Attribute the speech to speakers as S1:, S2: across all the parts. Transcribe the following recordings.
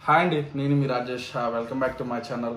S1: Hi అండి నేను మీ Rajesh welcome back to my channel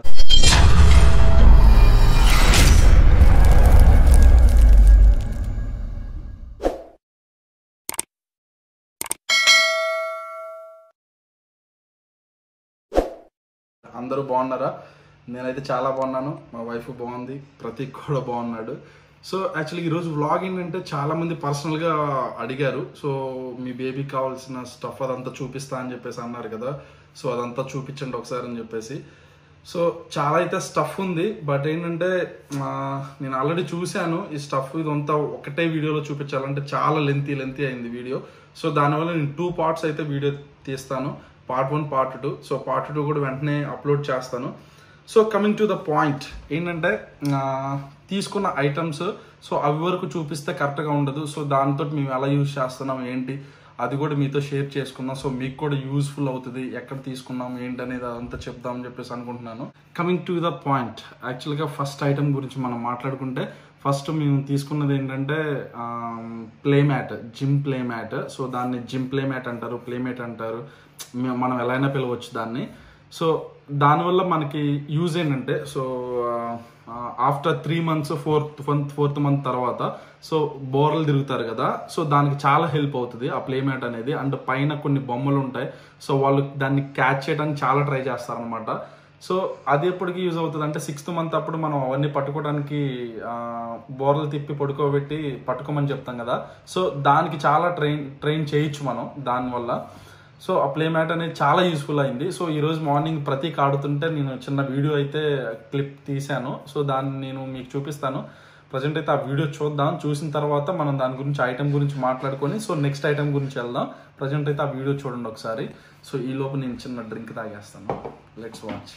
S1: అందరూ బాగున్నారా నేనైతే చాలా బాగున్నాను మా వైఫ్ బాగుంది ప్రతీక్ కూడా బాగున్నాడు సో యాక్చువల్లీ ఈరోజు వ్లాగ్ ఏంటంటే చాలా మంది పర్సనల్గా అడిగారు సో మీ బేబీకి కావాల్సిన స్టఫ్ అదంతా చూపిస్తా అని చెప్పేసి అన్నారు కదా సో అదంతా చూపించండి ఒకసారి అని చెప్పేసి సో చాలా అయితే స్టఫ్ ఉంది బట్ ఏంటంటే ఆ, నేను ఆల్రెడీ చూశాను ఈ స్టఫ్ ఇదంతా ఒకటే వీడియోలో చూపించాలంటే చాలా లెంతీ లెంతీ అయింది వీడియో సో దానివల్ల నేను టూ పార్ట్స్ అయితే వీడియో తీస్తాను part one part two so part two కూడా వెంటనే అప్లోడ్ చేస్తాను so coming to the point ఏంటంటే ఆ, తీసుకున్న ఐటమ్స్ సో అవి వరకు చూపిస్తే కరెక్ట్గా ఉండదు సో దాంతో మేము ఎలా యూజ్ చేస్తున్నాం ఏంటి అది కూడా మీతో షేర్ చేసుకుందాం సో మీకు కూడా యూస్ఫుల్ అవుతుంది ఎక్కడ తీసుకున్నాం ఏంటి అనేది అదంతా చెప్దామని చెప్పేసి అనుకుంటున్నాను కమింగ్ టు ద పాయింట్ యాక్చువల్గా ఫస్ట్ ఐటమ్ గురించి మనం మాట్లాడుకుంటే ఫస్ట్ మేము తీసుకున్నది ఏంటంటే play mat gym play mat so దాన్ని జిమ్ ప్లే మ్యాట్ అంటారు ప్లే మ్యాట్ అంటారు మే- మనం ఎలా అయినా పిలవచ్చు దాన్ని సో దానివల్ల మనకి యూజ్ ఏంటంటే so after three months fourth fourth month తర్వాత సో బోర్లు తిరుగుతారు కదా సో దానికి చాలా హెల్ప్ అవుతుంది ఆ ప్లే మ్యాట్ అనేది అండ్ పైన కొన్ని బొమ్మలు ఉంటాయి సో వాళ్ళు దాన్ని క్యాచ్ చేయడానికి చాలా ట్రై చేస్తారనమాట సో అది ఎప్పటికి యూజ్ అవుతుంది అంటే సిక్స్త్ మంత్ అప్పుడు మనం అవన్నీ పట్టుకోవడానికి ఆ, బోర్లు తిప్పి పడుకోబెట్టి పట్టుకోమని చెప్తాం కదా సో దానికి చాలా ట్రైన్ ట్రైన్ చేయొచ్చు మనం దానివల్ల సో ఆ ప్లే మ్యాట్ అనేది చాలా యూస్ఫుల్ అయింది సో ఈ రోజు మార్నింగ్ ప్రతి ఆడుతుంటే నేను చిన్న వీడియో అయితే క్లిప్ తీశాను సో దాన్ని నేను మీకు చూపిస్తాను ప్రజెంట్ అయితే ఆ వీడియో చూద్దాం చూసిన తర్వాత మనం దాని గురించి ఐటమ్ గురించి మాట్లాడుకొని సో నెక్స్ట్ ఐటమ్ గురించి వెళ్దాం ప్రజెంట్ అయితే ఆ వీడియో చూడండి ఒకసారి సో ఈ లోపు నేను చిన్న డ్రింక్ తాగేస్తాను లెట్స్ వాచ్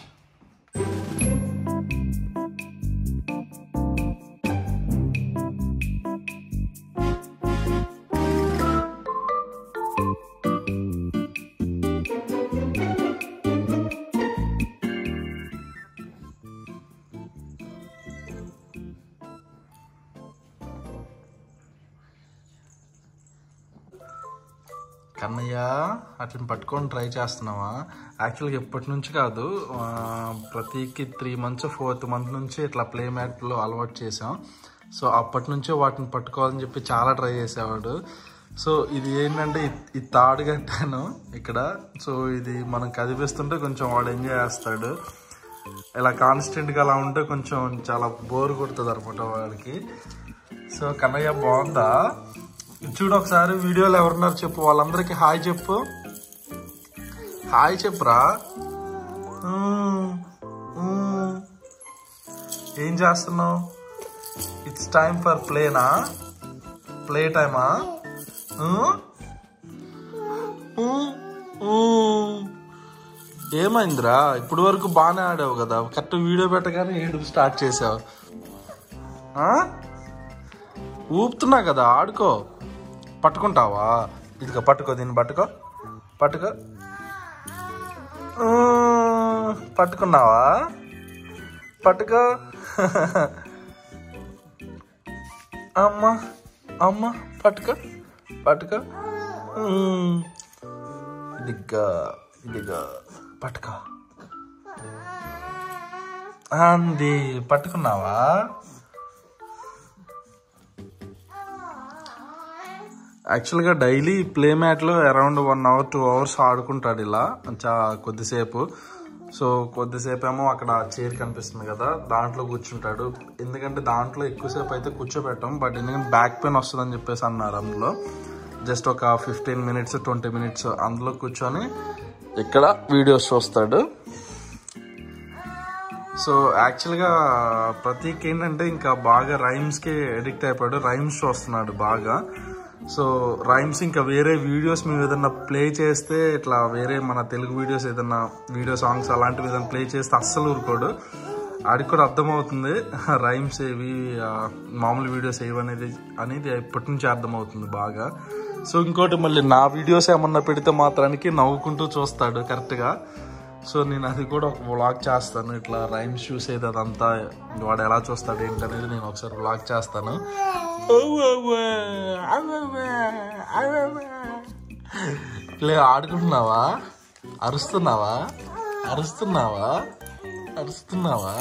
S1: కన్నయ్య అట్లని పట్టుకొని ట్రై చేస్తున్నావా యాక్చువల్గా ఎప్పటి నుంచి కాదు ఆ, ప్రతికి త్రీ మంత్స్ ఫోర్త్ మంత్ నుంచి ఇట్లా ప్లే మ్యాట్లో అలవాటు చేసాం సో అప్పటి నుంచే వాటిని పట్టుకోవాలని చెప్పి చాలా ట్రై చేసేవాడు సో ఇది ఏంటంటే ఈ- ఈ తాడు కట్టాను ఇక్కడ సో ఇది మనం కదిపిస్తుంటే కొంచెం వాడు ఎంజాయ్ చేస్తాడు ఇలా కాన్స్టెంట్గా అలా ఉంటే కొంచెం చాలా బోర్ కొడుతుంది అనమాట వాడికి సో కన్నయ్య బాగుందా చూడు ఒకసారి వీడియోలో ఎవరున్నారు చెప్పు వాళ్ళందరికీ హాయ్ చెప్పు హాయ్ చెప్పురా మ్మ్. మ్మ్. ఏం చేస్తున్నావు ఇట్స్ టైం ఫర్ ప్లేనా ప్లే టైమా ఏమైందిరా ఇప్పటి వరకు బాగానే ఆడావు కదా కరెక్ట్ వీడియో పెట్టగానే ఏడుపు స్టార్ట్ చేసావు ఆ? ఊపుతున్నా కదా ఆడుకో పట్టుకుంటావా ఇదిగో పట్టుకో దీన్ని పట్టుకో పట్టుకో ఊ, పట్టుకున్నావా పట్టుకో అమ్మ అమ్మ పట్టుకో పట్టుకో ఊ. ఇదిగా ఇదిగా పట్టుకో అంది పట్టుకున్నావా యాక్చువల్గా డైలీ ప్లే మ్యాట్లో around one hour two hours ఆడుకుంటాడు ఇలా చా కొద్దిసేపు సో కొద్దిసేపు ఏమో అక్కడ చైర్ కనిపిస్తుంది కదా దాంట్లో కూర్చుంటాడు ఎందుకంటే దాంట్లో ఎక్కువసేపు అయితే కూర్చోబెట్టాం బట్ ఎందుకంటే బ్యాక్ పెయిన్ వస్తుందని చెప్పేసి అన్నారు అందులో జస్ట్ ఒక ఫిఫ్టీన్ మినిట్స్ ట్వంటీ మినిట్స్ అందులో కూర్చొని ఇక్కడ వీడియోస్ చూస్తాడు సో యాక్చువల్గా ప్రతీక్ ఏంటంటే ఇంకా బాగా రైమ్స్కి ఎడిక్ట్ అయిపోయాడు రైమ్స్ చూస్తున్నాడు బాగా సో రైమ్స్ ఇంకా వేరే వీడియోస్ మేము ఏదన్నా ప్లే చేస్తే ఇట్లా వేరే మన తెలుగు వీడియోస్ ఏదన్నా వీడియో సాంగ్స్ అలాంటివి ఏదైనా ప్లే చేస్తే అస్సలు ఊరుకోడు ఆడికి కూడా అర్థమవుతుంది రైమ్స్ ఏవి ఆ, మామూలు వీడియోస్ ఏవి అనేది అనేది ఇప్పటి నుంచి అర్థమవుతుంది బాగా సో ఇంకోటి మళ్ళీ నా వీడియోస్ ఏమన్నా పెడితే మాత్రానికి నవ్వుకుంటూ చూస్తాడు కరెక్ట్గా సో నేను అది కూడా ఒక వ్లాగ్ చేస్తాను ఇట్లా రైమ్స్ చూసేది అదంతా వాడు ఎలా చూస్తాడు ఏంటనేది నేను ఒకసారి వ్లాగ్ చేస్తాను లే ఆడుకుంటున్నావా అరుస్తున్నావా అరుస్తున్నావా అరుస్తున్నావా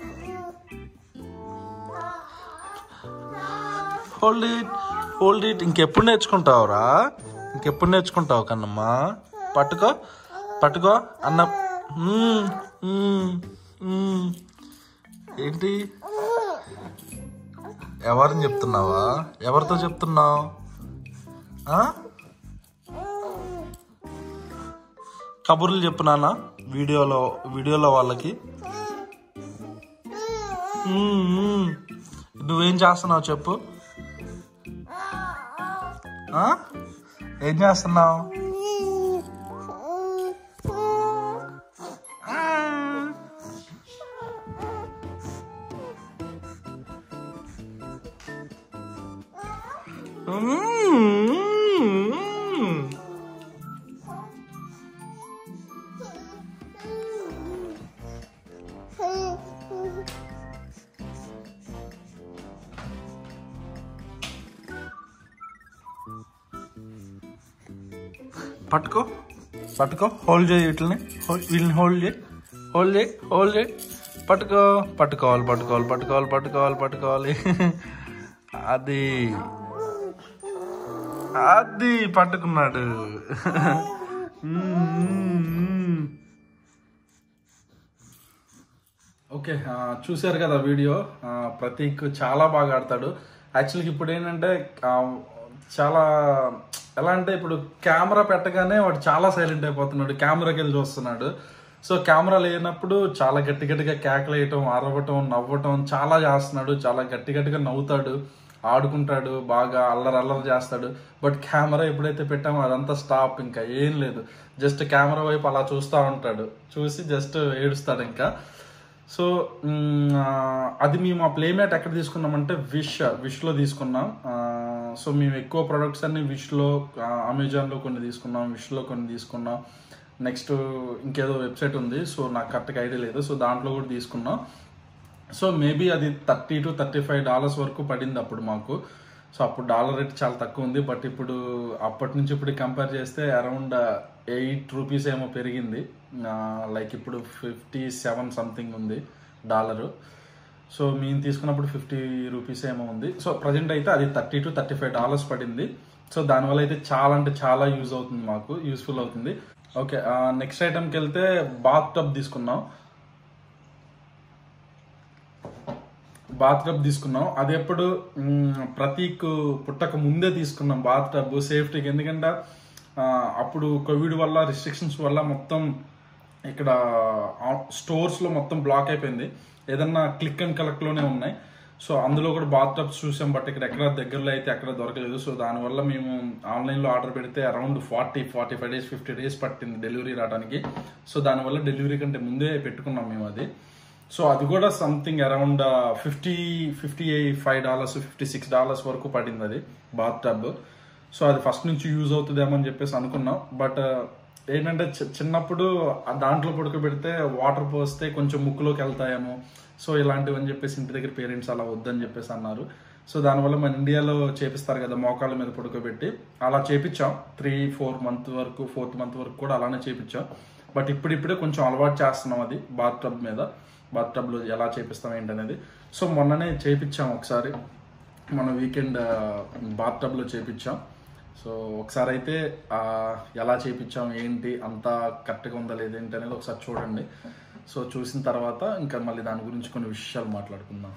S1: హోల్డ్ ఇట్ హోల్డ్ ఇట్ ఇంకెప్పుడు నేర్చుకుంటావురా ఇంకెప్పుడు నేర్చుకుంటావు కన్నమ్మా పట్టుకో పట్టుకో అన్న మ్మ్, మ్మ్, మ్మ్. ఏంటి ఎవరిని చెప్తున్నావా ఎవరితో చెప్తున్నావు ఆ? కబుర్లు చెప్పు నాన్న వీడియోలో వీడియోలో వాళ్ళకి మ్మ్, మ్మ్. నువ్వేం చేస్తున్నావు చెప్పు ఆ? ఏం చేస్తున్నావు పట్టుకో పట్టుకో హోల్డ్ చేయి వీటిని హోల్- వీళ్ళని హోల్డ్ చేయి హోల్డ్ చేయి హోల్డ్ చేయి పట్టుకో పట్టుకోవాలి పట్టుకోవాలి పట్టుకోవాలి పట్టుకోవాలి పట్టుకోవాలి అది అది పట్టుకున్నాడు ఓకే చూశారు కదా వీడియో ఆ, ప్రతీక్ చాలా బాగా ఆడతాడు యాక్చువల్గా ఇప్పుడు ఏంటంటే ఆ, చాలా ఎలా అంటే ఇప్పుడు కెమెరా పెట్టగానే వాడు చాలా సైలెంట్ అయిపోతున్నాడు కెమెరాకి వెళ్ళి చూస్తున్నాడు సో కెమెరా లేనప్పుడు చాలా గట్టి గట్టిగా కేకలేయటం అరవటం నవ్వటం చాలా చేస్తున్నాడు చాలా గట్టి గట్టిగా నవ్వుతాడు ఆడుకుంటాడు బాగా అల్లరి అల్లరి చేస్తాడు బట్ కెమెరా ఎప్పుడైతే పెట్టామో అదంతా స్టాప్ ఇంకా ఏం లేదు జస్ట్ కెమెరా వైపు అలా చూస్తూ ఉంటాడు చూసి జస్ట్ ఏడుస్తాడు ఇంకా సో మ్, ఆ, అది మేము ఆ ప్లేమేట్ ఎక్కడ తీసుకున్నామంటే విష్ విష్లో తీసుకున్నాం ఆ, సో మేము ఎక్కువ ప్రొడక్ట్స్ అన్ని విష్లో ఆ, అమెజాన్లో కొన్ని తీసుకున్నాం విష్లో కొన్ని తీసుకున్నాం నెక్స్ట్ ఇంకేదో వెబ్సైట్ ఉంది సో నాకు కరెక్ట్గా ఐడియా లేదు సో దాంట్లో కూడా తీసుకున్నాం సో మేబీ అది thirty to thirty five dollars వరకు పడింది అప్పుడు మాకు సో అప్పుడు డాలర్ రేట్ చాలా తక్కువ ఉంది బట్ ఇప్పుడు అప్పటి నుంచి ఇప్పుడు కంపేర్ చేస్తే అరౌండ్ ఎయిట్ రూపీస్ ఏమో పెరిగింది లైక్ ఇప్పుడు ఫిఫ్టీ సెవెన్ సంథింగ్ ఉంది డాలరు సో మేము తీసుకున్నప్పుడు ఫిఫ్టీ రూపీస్ ఏమో ఉంది సో ప్రజెంట్ అయితే అది thirty to thirty five dollars పడింది సో దానివల్ల అయితే చాలా అంటే చాలా యూజ్ అవుతుంది మాకు యూస్ఫుల్ అవుతుంది ఓకే నెక్స్ట్ ఐటమ్కి వెళ్తే బాత్ టబ్ తీసుకున్నాం బాత్ టబ్ తీసుకున్నాం అది ఎప్పుడు మ్, ప్రతీక్ పుట్టక ముందే తీసుకున్నాం బాత్ టబ్ సేఫ్టీకి ఎందుకంటే ఆ, అప్పుడు కోవిడ్ వల్ల రిస్ట్రిక్షన్స్ వల్ల మొత్తం ఇక్కడ స్టోర్స్లో మొత్తం బ్లాక్ అయిపోయింది ఏదన్నా క్లిక్ అండ్ కలెక్ట్లోనే ఉన్నాయి సో అందులో కూడా బాత్ టబ్స్ చూసాం బట్ ఇక్కడ ఎక్కడ దగ్గరలో అయితే ఎక్కడ దొరకలేదు సో దానివల్ల మేము ఆన్లైన్లో ఆర్డర్ పెడితే around forty forty five days fifty days పట్టింది డెలివరీ రావడానికి సో దానివల్ల డెలివరీ కంటే ముందే పెట్టుకున్నాం మేము అది సో అది కూడా something around fifty fifty five dollars fifty six dollars వరకు పడింది అది బాత్ టబ్ సో అది ఫస్ట్ నుంచి యూజ్ అవుతుందేమో అని చెప్పేసి అనుకున్నాం బట్ ఏంటంటే చి- చిన్నప్పుడు ఆ దాంట్లో పడుకోబెడితే వాటర్ పోస్తే కొంచెం ముక్కులోకి వెళ్తాయేమో సో ఇలాంటివి అని చెప్పేసి ఇంటి దగ్గర పేరెంట్స్ అలా వద్దని చెప్పేసి అన్నారు సో దానివల్ల మన ఇండియాలో చేపిస్తారు కదా మోకాళ్ళ మీద పడుకోబెట్టి అలా చేపించాం త్రీ ఫోర్ మంత్ వరకు ఫోర్త్ మంత్ వరకు కూడా అలానే చేపించాం బట్ ఇప్పుడిప్పుడే కొంచెం అలవాటు చేస్తున్నాం అది బాత్ టబ్ మీద బాత్ టబ్లో ఎలా చేపిస్తాం ఏంటనేది సో మొన్ననే చేపించాం ఒకసారి మన వీకెండ్ బాత్ టబ్లో చేపించాం సో ఒకసారి అయితే ఆ, ఎలా చేపించాం ఏంటి అంతా కరెక్ట్గా ఉందా లేదేంటి అనేది ఒకసారి చూడండి సో చూసిన తర్వాత ఇంకా మళ్ళీ దాని గురించి కొన్ని విషయాలు మాట్లాడుకుందాం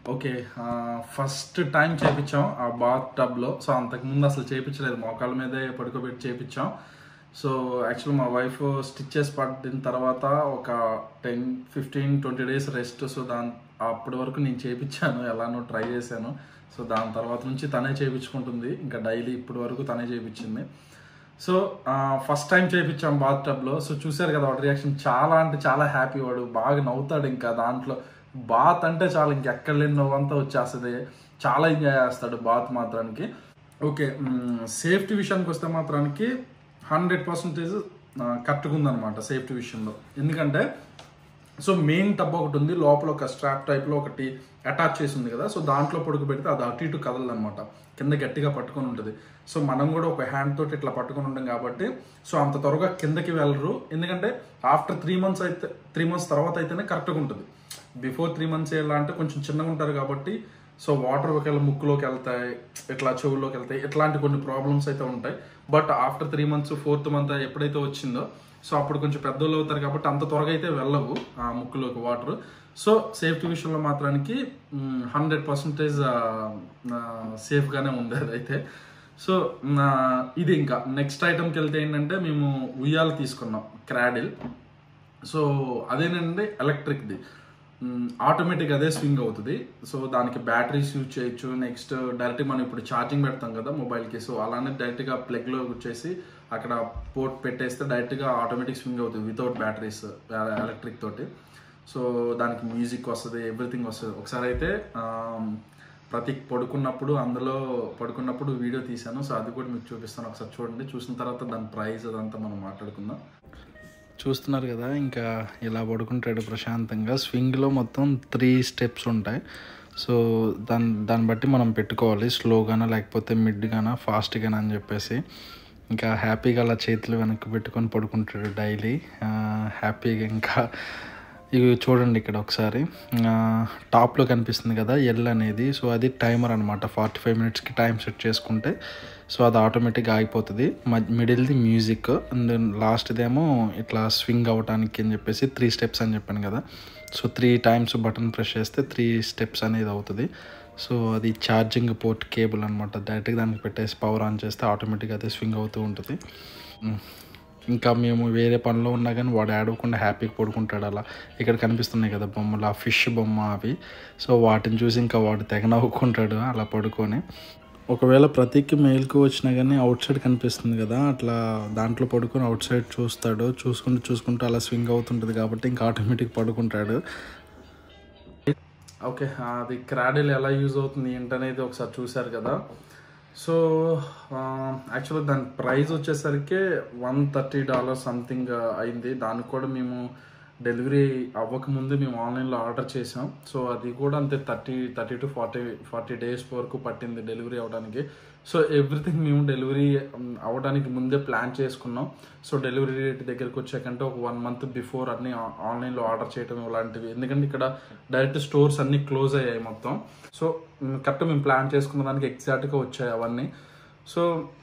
S1: ఓకే ఫస్ట్ టైం చేపించాం ఆ బాత్ టబ్లో సో అంతకుముందు అసలు చేపించలేదు మోకాల మీదే పడుకోబెట్టి చేపించాం సో యాక్చువల్ మా వైఫ్ స్టిచ్చెస్ పడిన తర్వాత ఒక ten fifteen twenty days rest so దాని అప్పటి వరకు నేను చేపించాను ఎలానో ట్రై చేశాను సో దాని తర్వాత నుంచి తనే చేయించుకుంటుంది ఇంకా డైలీ ఇప్పటి వరకు తనే చేయించింది సో ఫస్ట్ టైం చేయించాం బాత్ టబ్లో సో చూశారు కదా వాడి రియాక్షన్ చాలా అంటే చాలా హ్యాపీ వాడు బాగా నవ్వుతాడు ఇంకా దాంట్లో బాత్ అంటే చాలా ఇంకెక్కడ లేని నవ్వంతా వచ్చేస్తుంది చాలా ఎంజాయ్ చేస్తాడు బాత్ మాత్రానికి ఓకే సేఫ్టీ విషయానికి వస్తే మాత్రానికి హండ్రెడ్ పర్సెంటేజ్ కరెక్ట్గా ఉందన్నమాట సేఫ్టీ విషయంలో ఎందుకంటే సో మెయిన్ టబ్ ఒకటి ఉంది లోపల ఒక స్ట్రాప్ టైప్లో ఒకటి అటాచ్ చేసి ఉంది కదా సో దాంట్లో పొడుగు పెడితే అది అటు ఇటు కదలనమాట కింద గట్టిగా పట్టుకొని ఉంటుంది సో మనం కూడా ఒక హ్యాండ్ తోటి ఇట్లా పట్టుకొని ఉంటాం కాబట్టి సో అంత త్వరగా కిందకి వెళ్ళరు ఎందుకంటే ఆఫ్టర్ త్రీ మంత్స్ అయితే త్రీ మంత్స్ తర్వాత అయితేనే కరెక్ట్గా ఉంటుంది బిఫోర్ త్రీ మంత్స్ ఎలా అంటే కొంచెం చిన్నగా ఉంటారు కాబట్టి సో వాటర్ ఒకవేళ ముక్కులోకి వెళ్తాయి ఇట్లా చెవుల్లోకి వెళ్తాయి ఇట్లాంటి కొన్ని ప్రాబ్లమ్స్ అయితే ఉంటాయి but after three months fourth month ఎప్పుడైతే వచ్చిందో సో అప్పుడు కొంచెం పెద్దోళ్ళు అవుతారు కాబట్టి అంత త్వరగా అయితే వెళ్ళవు ఆ ముక్కులోకి వాటర్ సో సేఫ్టీ విషయంలో మాత్రానికి హండ్రెడ్ పర్సెంటేజ్ సేఫ్గానే ఉంది అదైతే సో ఇది ఇంకా నెక్స్ట్ ఐటమ్కి వెళ్తే ఏంటంటే మేము ఉయ్యాలు తీసుకున్నాం క్రాడిల్ సో అదేనంటే ఎలక్ట్రిక్ది ఆటోమేటిక్ అదే స్వింగ్ అవుతుంది సో దానికి బ్యాటరీస్ యూజ్ చేయొచ్చు నెక్స్ట్ డైరెక్ట్ మనం ఇప్పుడు ఛార్జింగ్ పెడతాం కదా మొబైల్కి సో అలానే డైరెక్ట్గా ప్లగ్లో వచ్చేసి అక్కడ పోర్ట్ పెట్టేస్తే డైరెక్ట్గా ఆటోమేటిక్ స్వింగ్ అవుతుంది వితౌట్ బ్యాటరీస్ ఎలక్ట్రిక్ తోటి సో దానికి మ్యూజిక్ వస్తుంది ఎవ్రీథింగ్ వస్తుంది ఒకసారి అయితే ప్రతి పడుకున్నప్పుడు అందులో పడుకున్నప్పుడు వీడియో తీశాను సో అది కూడా మీకు చూపిస్తాను ఒకసారి చూడండి చూసిన తర్వాత దాని ప్రైస్ అదంతా మనం మాట్లాడుకుందాం చూస్తున్నారు కదా ఇంకా ఇలా పడుకుంటాడు ప్రశాంతంగా స్వింగ్లో మొత్తం త్రీ స్టెప్స్ ఉంటాయి సో దాని దాన్ని బట్టి మనం పెట్టుకోవాలి స్లోగానా లేకపోతే మిడ్గానా ఫాస్ట్గానా అని చెప్పేసి ఇంకా హ్యాపీగా అలా చేతులు వెనక్కి పెట్టుకొని పడుకుంటాడు డైలీ హ్యాపీగా ఇంకా ఇవి చూడండి ఇక్కడ ఒకసారి టాప్లో కనిపిస్తుంది కదా ఎల్ అనేది సో అది టైమర్ అనమాట ఫార్టీ ఫైవ్ మినిట్స్కి టైం సెట్ చేసుకుంటే సో అది ఆటోమేటిక్గా ఆగిపోతుంది మిడిల్ది మ్యూజిక్ అండ్ లాస్ట్దేమో ఇట్లా స్వింగ్ అవ్వడానికి అని చెప్పేసి త్రీ స్టెప్స్ అని చెప్పాను కదా so three times button press చేస్తే త్రీ స్టెప్స్ అనేది అవుతుంది సో అది ఛార్జింగ్ పోర్ట్ కేబుల్ అనమాట డైరెక్ట్గా దానికి పెట్టేసి పవర్ ఆన్ చేస్తే ఆటోమేటిక్గా అదే స్వింగ్ అవుతూ ఉంటుంది ఇంకా మేము వేరే పనిలో ఉన్నా కానీ వాడు ఆడకుండా హ్యాపీగా పడుకుంటాడు అలా ఇక్కడ కనిపిస్తున్నాయి కదా బొమ్మలు ఆ ఫిష్ బొమ్మ అవి సో వాటిని చూసి ఇంకా వాడు తెగ నవ్వుకుంటాడు అలా పడుకొని ఒకవేళ ప్రతికి మెయిల్కి వచ్చినా కానీ అవుట్ సైడ్ కనిపిస్తుంది కదా అట్లా దాంట్లో పడుకొని అవుట్ సైడ్ చూస్తాడు చూసుకుంటూ చూసుకుంటూ అలా స్వింగ్ అవుతుంటుంది కాబట్టి ఇంకా ఆటోమేటిక్ పడుకుంటాడు ఓకే అది క్రాడిల్ ఎలా యూజ్ అవుతుంది ఏంటనేది ఒకసారి చూశారు కదా సో యాక్చువల్గా దాని ప్రైస్ వచ్చేసరికి వన్ థర్టీ డాలర్ సంథింగ్ అయింది దానికి కూడా మేము డెలివరీ అవ్వకముందు మేము ఆన్లైన్లో ఆర్డర్ చేసాం సో అది కూడా అంతే thirty thirty to forty forty days వరకు పట్టింది డెలివరీ అవ్వడానికి సో ఎవ్రీథింగ్ మేము డెలివరీ అవ్వడానికి ముందే ప్లాన్ చేసుకున్నాం సో డెలివరీ డేట్ దగ్గరికి వచ్చాకంటే ఒక వన్ మంత్ బిఫోర్ అన్ని ఆన్లైన్లో ఆర్డర్ చేయడం ఇలాంటివి ఎందుకంటే ఇక్కడ డైరెక్ట్ స్టోర్స్ అన్ని క్లోజ్ అయ్యాయి మొత్తం సో కరెక్ట్ మేము ప్లాన్ చేసుకున్న దానికి ఎగ్జాక్ట్గా వచ్చాయి అవన్నీ సో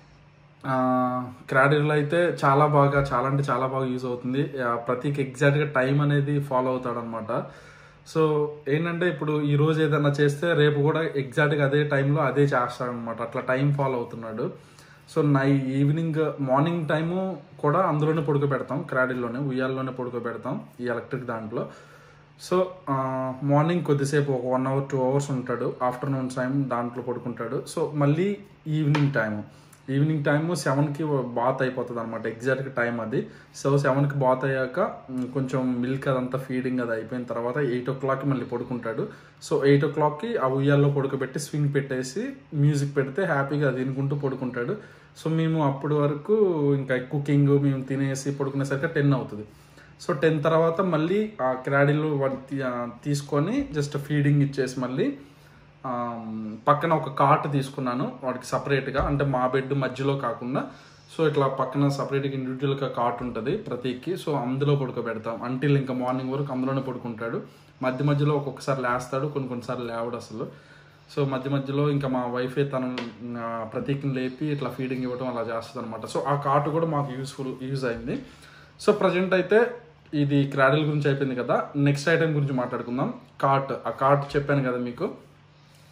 S1: క్రాడిల్లో అయితే చాలా బాగా చాలా అంటే చాలా బాగా యూజ్ అవుతుంది ప్రతికి ఎగ్జాక్ట్గా టైం అనేది ఫాలో అవుతాడనమాట సో ఏంటంటే ఇప్పుడు ఈ రోజు ఏదైనా చేస్తే రేపు కూడా ఎగ్జాక్ట్గా అదే టైంలో అదే చేస్తాడనమాట అట్లా టైం ఫాలో అవుతున్నాడు so night evening morning time కూడా అందులోనే పడుకోబెడతాం క్రాడిల్లోనే ఉయ్యాల్లోనే పడుకోబెడతాం ఈ ఎలక్ట్రిక్ దాంట్లో సో మార్నింగ్ కొద్దిసేపు ఒక వన్ అవర్ టూ అవర్స్ ఉంటాడు ఆఫ్టర్నూన్ టైం దాంట్లో పడుకుంటాడు సో మళ్ళీ ఈవినింగ్ టైము ఈవినింగ్ టైమ్ సెవెన్కి బాత్ అయిపోతుంది అనమాట ఎగ్జాక్ట్ టైం అది సో సెవెన్కి బాత్ అయ్యాక కొంచెం మిల్క్ అదంతా ఫీడింగ్ అది అయిపోయిన తర్వాత ఎయిట్ ఓ క్లాక్కి మళ్ళీ పడుకుంటాడు సో ఎయిట్ ఓ క్లాక్కి ఆ ఉయ్యాల్లో పడుకోబెట్టి స్వింగ్ పెట్టేసి మ్యూజిక్ పెడితే హ్యాపీగా అది వినుకుంటూ పడుకుంటాడు సో మేము అప్పటి వరకు ఇంకా కుకింగ్ మేము తినేసి పడుకునేసరికి టెన్ అవుతుంది సో టెన్ తర్వాత మళ్ళీ ఆ క్రాడీలు తీసుకొని జస్ట్ ఫీడింగ్ ఇచ్చేసి మళ్ళీ పక్కన ఒక కాట్ తీసుకున్నాను వాడికి సపరేట్గా అంటే మా బెడ్ మధ్యలో కాకుండా సో ఇట్లా పక్కన సపరేట్గా ఇండివిజువల్గా కాట్ ఉంటుంది ప్రతికి సో అందులో పడుకోబెడతాం అంటిల్ ఇంకా మార్నింగ్ వరకు అందులోనే పడుకుంటాడు మధ్య మధ్యలో ఒక్కొక్కసారి లేస్తాడు కొన్ని కొన్నిసార్లు లేవడు అసలు సో మధ్య మధ్యలో ఇంకా మా వైఫే తను ప్రతీక్ని లేపి ఇట్లా ఫీడింగ్ ఇవ్వడం అలా చేస్తుంది అనమాట సో ఆ కార్ట్ కూడా మాకు యూస్ఫుల్ యూజ్ అయింది సో ప్రజెంట్ అయితే ఇది క్రాడిల్ గురించి అయిపోయింది కదా నెక్స్ట్ ఐటమ్ గురించి మాట్లాడుకుందాం కార్ట్ ఆ కార్ట్ చెప్పాను కదా మీకు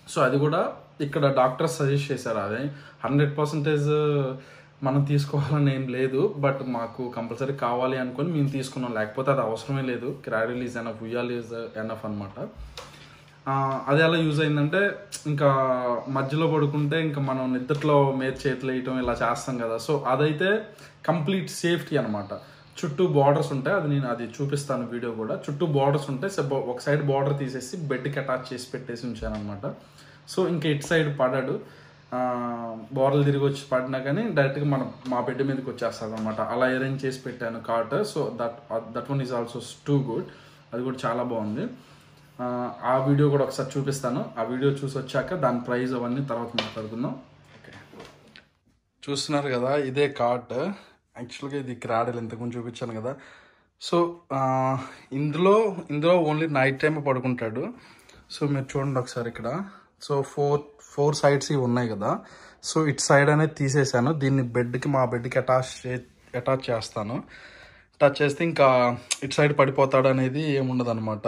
S1: సో అది కూడా ఇక్కడ డాక్టర్ సజెస్ట్ చేశారు అదే హండ్రెడ్ పర్సెంటేజ్ మనం తీసుకోవాలని ఏం లేదు బట్ మాకు కంపల్సరీ కావాలి అనుకొని మేము తీసుకున్నాం లేకపోతే అది అవసరమే లేదు క్రాడిల్ ఈజ్ ఎనఫ్ ఉయ్యాల్ ఈజ్ ఎనఫ్ అనమాట అది ఎలా యూజ్ అయిందంటే ఇంకా మధ్యలో పడుకుంటే ఇంకా మనం నిద్రలో మీద చేతులు వేయటం ఇలా చేస్తాం కదా సో అదైతే కంప్లీట్ సేఫ్టీ అనమాట చుట్టూ బార్డర్స్ ఉంటాయి అది నేను అది చూపిస్తాను వీడియో కూడా చుట్టూ బార్డర్స్ ఉంటాయి సో ఒక సైడ్ బార్డర్ తీసేసి బెడ్కి అటాచ్ చేసి పెట్టేసి ఉంచాను అనమాట సో ఇంకా ఇటు సైడ్ పడాడు బోర్లు తిరిగి వచ్చి పడినా కానీ డైరెక్ట్గా మన మా బెడ్ మీదకి వచ్చేస్తుంది అనమాట అలా అరేంజ్ చేసి పెట్టాను cart so that that one is also too good అది కూడా చాలా బాగుంది ఆ, ఆ వీడియో కూడా ఒకసారి చూపిస్తాను ఆ వీడియో చూసి వచ్చాక దాని ప్రైస్ అవన్నీ తర్వాత మాట్లాడుకుందాం ఓకే చూస్తున్నారు కదా ఇదే కార్ట్ యాక్చువల్గా ఇది క్రాడల్ ఇంతకుముందు చూపించాను కదా సో ఆ, ఇందులో ఇందులో ఓన్లీ నైట్ టైం పడుకుంటాడు సో మీరు చూడండి ఒకసారి ఇక్కడ సో ఫోర్ ఫోర్ సైడ్స్ ఇవి ఉన్నాయి కదా సో ఇటు సైడ్ అనేది తీసేసాను దీన్ని బెడ్కి మా బెడ్కి అటాచ్ చే అటాచ్ చేస్తాను టచ్ చేస్తే ఇంకా ఇటు సైడ్ పడిపోతాడు అనేది ఏముండదు అనమాట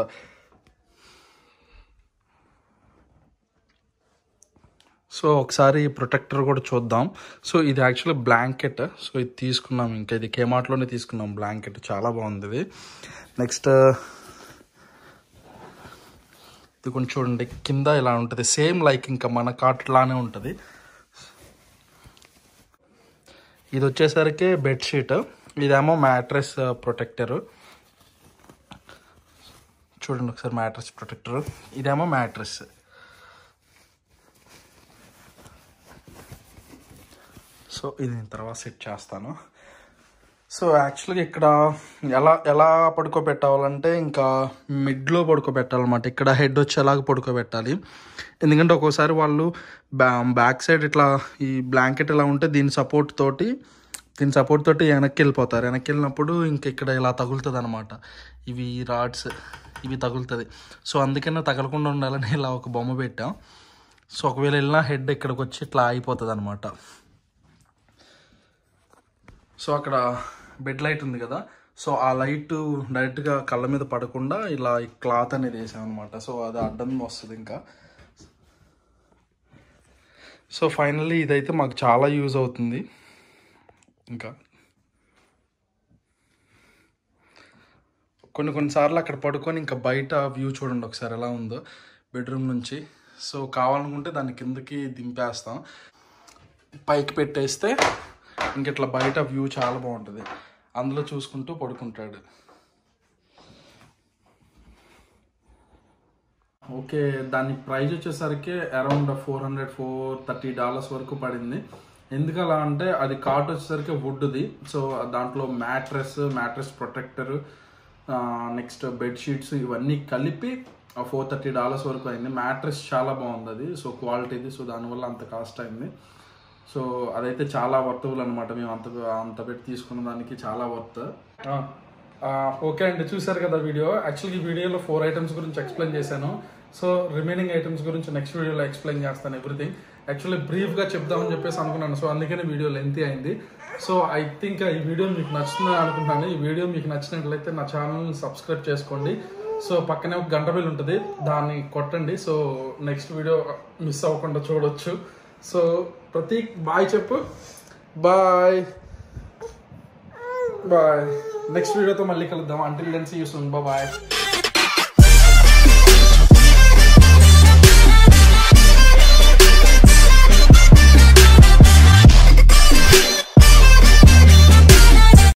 S1: సో ఒకసారి ప్రొటెక్టర్ కూడా చూద్దాం సో ఇది యాక్చువల్లీ బ్లాంకెట్ సో ఇది తీసుకున్నాం ఇంకా ఇది కేమార్ట్లోనే తీసుకున్నాం బ్లాంకెట్ చాలా బాగుంది ఇది నెక్స్ట్ ఇది కొంచెం చూడండి కింద ఇలా ఉంటుంది సేమ్ లైక్ ఇంకా మన కాట్ లానే ఉంటుంది ఇది వచ్చేసరికి బెడ్షీట్ ఇదేమో మ్యాట్రెస్ ప్రొటెక్టర్ చూడండి ఒకసారి మ్యాట్రెస్ ప్రొటెక్టర్ ఇదేమో మ్యాట్రెస్ సో ఇది నేను తర్వాత సెట్ చేస్తాను సో యాక్చువల్గా ఇక్కడ ఎలా ఎలా పడుకోబెట్టాలంటే ఇంకా మిడ్లో పడుకోబెట్టాలన్నమాట ఇక్కడ హెడ్ వచ్చేలాగా పడుకోబెట్టాలి ఎందుకంటే ఒక్కోసారి వాళ్ళు బ్యా బ్యాక్ సైడ్ ఇట్లా ఈ బ్లాంకెట్ ఇలా ఉంటే దీని సపోర్ట్ తోటి దీని సపోర్ట్ తోటి వెనక్కి వెళ్ళిపోతారు వెనక్కి వెళ్ళినప్పుడు ఇంక ఇక్కడ ఇలా తగులుతుంది అనమాట ఇవి రాడ్స్ ఇవి తగులుతుంది సో అందుకనే తగలకుండా ఉండాలని ఇలా ఒక బొమ్మ పెట్టాం సో ఒకవేళ వెళ్ళినా హెడ్ ఇక్కడికి వచ్చి ఇట్లా అయిపోతుంది అనమాట సో అక్కడ బెడ్ లైట్ ఉంది కదా సో ఆ లైట్ డైరెక్ట్గా కళ్ళ మీద పడకుండా ఇలా ఈ క్లాత్ అనేది వేసాం అనమాట సో అది అడ్డం వస్తుంది ఇంకా సో ఫైనల్లీ ఇదైతే మాకు చాలా యూజ్ అవుతుంది ఇంకా కొన్ని కొన్నిసార్లు అక్కడ పడుకొని ఇంకా బయట వ్యూ చూడండి ఒకసారి ఎలా ఉందో బెడ్రూమ్ నుంచి సో కావాలనుకుంటే దాని కిందకి దింపేస్తాం పైకి పెట్టేస్తే ఇంక ఇట్లా బయట వ్యూ చాలా బాగుంటుంది అందులో చూసుకుంటూ పడుకుంటాడు ఓకే దాని ప్రైస్ వచ్చేసరికి around four hundred four thirty dollars వరకు పడింది ఎందుకు అలా అంటే అది కాట్ వచ్చేసరికి వుడ్ది సో దాంట్లో mattress mattress protector next bedsheets ఇవన్నీ కలిపి ఫోర్ థర్టీ డాలర్స్ వరకు అయింది మ్యాట్రెస్ చాలా బాగుంది అది సో క్వాలిటీది సో దానివల్ల అంత కాస్ట్ అయింది సో అదైతే చాలా వర్తబుల్ అనమాట మేము అంత అంత పెట్టి తీసుకున్న దానికి చాలా వర్త్ ఓకే అండి చూసారు కదా వీడియో యాక్చువల్లీ ఈ వీడియోలో ఫోర్ ఐటమ్స్ గురించి ఎక్స్ప్లెయిన్ చేశాను సో రిమైనింగ్ ఐటమ్స్ గురించి నెక్స్ట్ వీడియోలో ఎక్స్ప్లెయిన్ చేస్తాను ఎవ్రీథింగ్ యాక్చువల్లీ బ్రీఫ్గా చెప్దామని చెప్పేసి అనుకున్నాను సో అందుకనే వీడియో లెంతీ అయింది సో ఐ థింక్ ఈ వీడియో మీకు నచ్చుతుందని అనుకుంటున్నాను ఈ వీడియో మీకు నచ్చినట్లయితే నా ఛానల్ని సబ్స్క్రైబ్ చేసుకోండి సో పక్కనే ఒక గంట బిల్ ఉంటుంది దాన్ని కొట్టండి సో నెక్స్ట్ వీడియో మిస్ అవ్వకుండా చూడొచ్చు సో ప్రతీక్ బాయ్ చెప్పు బాయ్ బాయ్ నెక్స్ట్ వీడియోతో మళ్ళీ కలుద్దాం until then see you soon bye